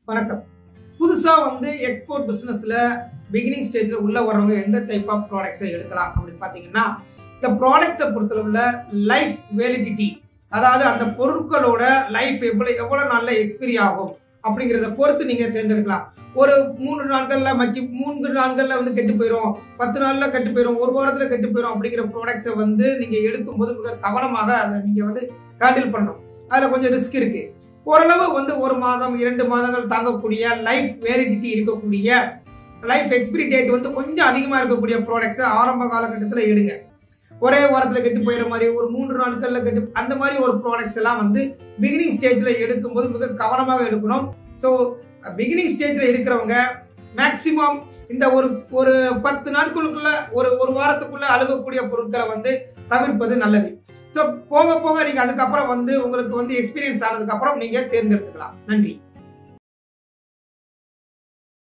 வணக்கம் புதுசாக வந்து எக்ஸ்போர்ட் பிஸ்னஸில் பிகினிங் ஸ்டேஜில் உள்ள வர்றவங்க எந்த டைப் ஆஃப் ப்ராடக்ட்ஸை எடுக்கலாம் அப்படின்னு பார்த்தீங்கன்னா இந்த ப்ராடக்ட்ஸை பொறுத்தளவுல லைஃப் வேலிடிட்டி அதாவது அந்த பொருட்களோட லைஃப் எவ்வளோ எவ்வளோ நாளில் எக்ஸ்பிரி ஆகும் அப்படிங்கிறத பொறுத்து நீங்கள் தேர்ந்தெடுக்கலாம் ஒரு மூன்று நாட்களில் மக்கி மூன்று நாட்களில் வந்து கெட்டு போயிடும் பத்து நாளில் கெட்டு போயிடும் ஒரு வாரத்தில் கெட்டு போயிடும் அப்படிங்கிற ப்ராடக்ட்ஸை வந்து நீங்கள் எடுக்கும்போது மிக கவனமாக அதை நீங்கள் வந்து ஹேண்டில் பண்ணணும் அதில் கொஞ்சம் ரிஸ்க் இருக்குது ஓரளவு வந்து ஒரு மாதம் இரண்டு மாதங்கள் தாங்கக்கூடிய லைஃப் வேலிடிட்டி இருக்கக்கூடிய லைஃப் எக்ஸ்பிரி டேட் வந்து கொஞ்சம் அதிகமாக இருக்கக்கூடிய ப்ராடக்ட்ஸை ஆரம்ப காலகட்டத்தில் எடுங்க ஒரே வாரத்தில் கெட்டு போயிடுற மாதிரி ஒரு மூன்று நாட்களில் கெட்டு அந்த மாதிரி ஒரு ப்ராடக்ட்ஸ் எல்லாம் வந்து பிகினிங் ஸ்டேஜில் எடுக்கும்போது மிக கவனமாக எடுக்கணும் ஸோ பிகினிங் ஸ்டேஜில் இருக்கிறவங்க மேக்சிமம் இந்த ஒரு ஒரு பத்து நாட்களுக்குள்ள ஒரு ஒரு வாரத்துக்குள்ள அழுகக்கூடிய பொருட்களை வந்து தவிர்ப்பது நல்லது ஸோ போக போக நீங்கள் அதுக்கப்புறம் வந்து உங்களுக்கு வந்து எக்ஸ்பீரியன்ஸ் ஆனதுக்கப்புறம் நீங்கள் தேர்ந்தெடுத்துக்கலாம் நன்றி